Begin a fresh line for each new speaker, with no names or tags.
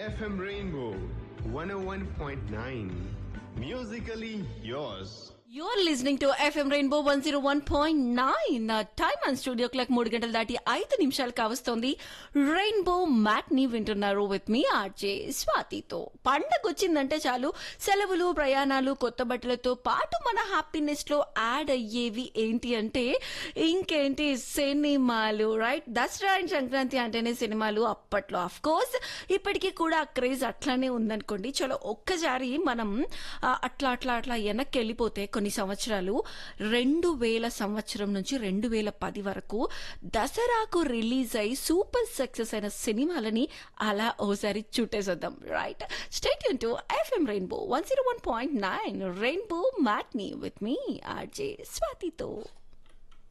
FM Rainbow 101.9. Musically yours.
You're listening to FM rainbow one zero one point nine time and studio clock మూడు గంటలు దాటి ఐదు నిమిషాలు కావస్తోంది రెయిన్బో మ్యాట్ ని వింటున్నారు విత్ మీ ఆర్జే స్వాతితో పండగ వచ్చిందంటే చాలు సెలవులు ప్రయాణాలు కొత్త బట్టలతో పాటు మన హ్యాపీనెస్ లో యాడ్ అయ్యేవి ఏంటి అంటే ఇంకేంటి సినిమాలు రైట్ దసరా అండ్ సంక్రాంతి అంటేనే సినిమాలు అప్పట్లో అఫ్ కోర్స్ ఇప్పటికీ కూడా ఆ క్రేజ్ అట్లానే ఉందనుకోండి చలో ఒక్కసారి మనం ఆ, అట్లా అట్లా అట్లా వెనక్కి వెళ్ళిపోతే కొన్ని సంవత్సరాలు రెండు వేల సంవత్సరం నుంచి రెండు వేల పది వరకు దసరాకు రిలీజ్ అయి సూపర్ సక్సెస్ అయిన సినిమాలని అలా ఓసారి చుట్టేసేద్దాం రైట్ స్టేట్ టు FM rainbow one zero one point nine rainbow matinee with మీ ఆర్జే స్వాతితో